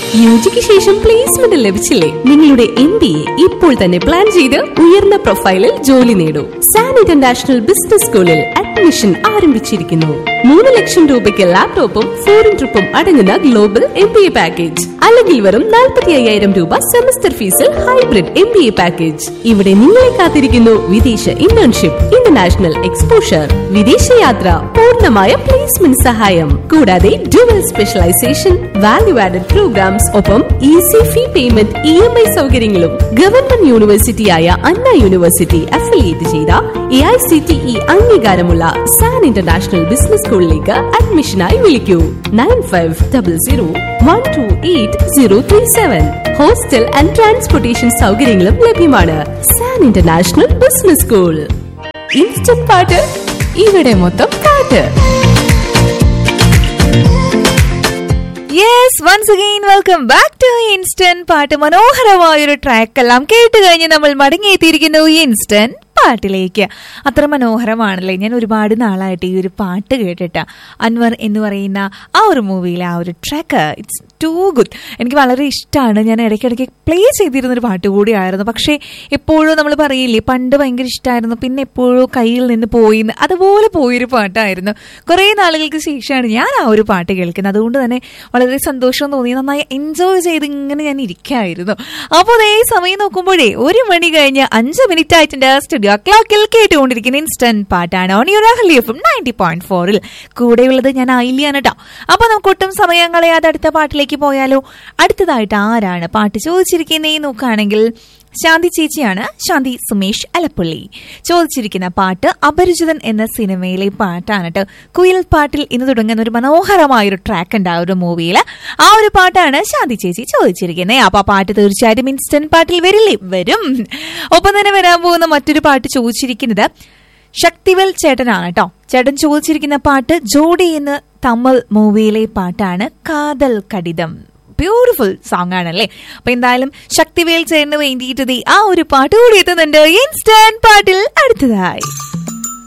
U ജിക്ക് ശേഷം placement ലഭിച്ചില്ലേ നിങ്ങളുടെ എം ബി എ ഇപ്പോൾ തന്നെ പ്ലാൻ ചെയ്ത് ഉയർന്ന പ്രൊഫൈലിൽ ജോലി നേടൂ സാൻ ഇന്റർനാഷണൽ ബിസിനസ് സ്കൂളിൽ അഡ്മിഷൻ ആരംഭിച്ചിരിക്കുന്നു മൂന്ന് ലക്ഷം രൂപയ്ക്ക് ലാപ്ടോപ്പും ഫോറിൻ ട്രിപ്പും അടങ്ങുന്ന global M B A package അല്ലെങ്കിൽ വെറും നാൽപ്പത്തി അയ്യായിരം രൂപ സെമസ്റ്റർ ഫീസിൽ hybrid M B A package ഇവിടെ നിങ്ങളെ കാത്തിരിക്കുന്നു വിദേശ ഇന്റേൺഷിപ്പ് ഇന്റർനാഷണൽ എക്സ്പോഷർ വിദേശയാത്ര പൂർണ്ണമായ പ്ലേസ്മെന്റ് സഹായം കൂടാതെ dual specialisation value added programmes ഒപ്പം easy fee payment E M I സൗകര്യങ്ങളും ഗവൺമെന്റ് യൂണിവേഴ്സിറ്റിയായ അണ്ണ യൂണിവേഴ്സിറ്റി അഫിലിയേറ്റ് ചെയ്ത A I C T E അംഗീകാരമുള്ള സാൻ ഇന്റർനാഷണൽ ബിസിനസ് സ്കൂളിലേക്ക് അഡ്മിഷനായി വിളിക്കൂ nine five double zero one two eight zero three seven hostel and transportation സൗകര്യങ്ങളും ലഭ്യമാണ് San international business school instant പാട്ട് ഇവിടെ മൊത്തം പാട്ട് yes once again welcome back to instant പാട്ട് മനോഹരമായ ഒരു ട്രാക്ക് എല്ലാം കേട്ട് കഴിഞ്ഞ് നമ്മൾ മടങ്ങിയെത്തിയിരിക്കുന്നു ഇൻസ്റ്റന്റ് പാട്ടിലേക്ക് അത്ര മനോഹരമാണല്ലേ ഞാൻ ഒരുപാട് നാളായിട്ട് ഈ ഒരു പാട്ട് കേട്ടിട്ട അൻവർ എന്ന് പറയുന്ന ആ ഒരു മൂവിയിലെ ആ ഒരു ട്രാക്ക് ഇറ്റ്സ് ടു ഗുഡ് എനിക്ക് വളരെ ഇഷ്ടമാണ് ഞാൻ ഇടയ്ക്കിടയ്ക്ക് പ്ലേ ചെയ്തിരുന്ന ഒരു പാട്ട് കൂടിയായിരുന്നു പക്ഷേ എപ്പോഴും നമ്മൾ പറയില്ലേ പണ്ട് ഭയങ്കര ഇഷ്ടമായിരുന്നു പിന്നെ എപ്പോഴും കയ്യിൽ നിന്ന് പോയി എന്ന് അതുപോലെ പോയൊരു പാട്ടായിരുന്നു കുറേ നാളുകൾക്ക് ശേഷമാണ് ഞാൻ ആ ഒരു പാട്ട് കേൾക്കുന്നത് അതുകൊണ്ട് തന്നെ വളരെ സന്തോഷം തോന്നി നന്നായി എൻജോയ് ചെയ്ത് ഇങ്ങനെ ഞാൻ ഇരിക്കായിരുന്നു അപ്പോൾ അതേ സമയം നോക്കുമ്പോഴേ ഒരു മണി കഴിഞ്ഞ് അഞ്ച് മിനിറ്റ് ആയിട്ടുണ്ട് സ്റ്റുഡിയോ ക്ലോക്കിൽ കേട്ടുകൊണ്ടിരിക്കുന്ന ഇൻസ്റ്റന്റ് പാട്ടാണ് on your F ninety point ഫോറിൽ കൂടെയുള്ളത് ഞാൻ ആയില്ലാണ് കേട്ടോ അപ്പൊ നമുക്ക് ഒട്ടും സമയം കളയാതെ അടുത്ത പാട്ടിലേക്ക് പോയാലോ അടുത്തതായിട്ട് ആരാണ് പാട്ട് ചോദിച്ചിരിക്കുന്നേ നോക്കുകയാണെങ്കിൽ ശാന്തി ചേച്ചിയാണ് ശാന്തി സുമേഷ് അലപ്പള്ളി ചോദിച്ചിരിക്കുന്ന പാട്ട് അപരിചിതൻ എന്ന സിനിമയിലെ പാട്ടാണ് കേട്ടോ കുയിൽ പാട്ടിൽ ഇന്ന് തുടങ്ങുന്ന ഒരു മനോഹരമായ ഒരു ട്രാക്ക് ഉണ്ട് ആ ഒരു മൂവിയിൽ ആ ഒരു പാട്ടാണ് ശാന്തി ചേച്ചി ചോദിച്ചിരിക്കുന്നത് അപ്പൊ ആ പാട്ട് തീർച്ചയായിട്ടും ഇൻസ്റ്റന്റ് പാട്ടിൽ വരില്ലേ വരും ഒപ്പം തന്നെ വരാൻ പോകുന്ന മറ്റൊരു പാട്ട് ചോദിച്ചിരിക്കുന്നത് ശക്തിവൽ ചേട്ടനാണ് കേട്ടോ ചേട്ടൻ ചോദിച്ചിരിക്കുന്ന പാട്ട് ജോഡി എന്ന് തമിഴ് മൂവിയിലെ പാട്ടാണ് കാതൽ കടിതം ബ്യൂട്ടിഫുൾ സോങ് ആണല്ലേ അപ്പൊ എന്തായാലും ശക്തിവേൽ ചേട്ടന് വേണ്ടിയിട്ട് ദേ ആ ഒരു പാട്ട് കൂടി എത്തുന്നുണ്ട് ഇൻസ്റ്റന്റ് പാട്ടിൽ അടുത്തതായി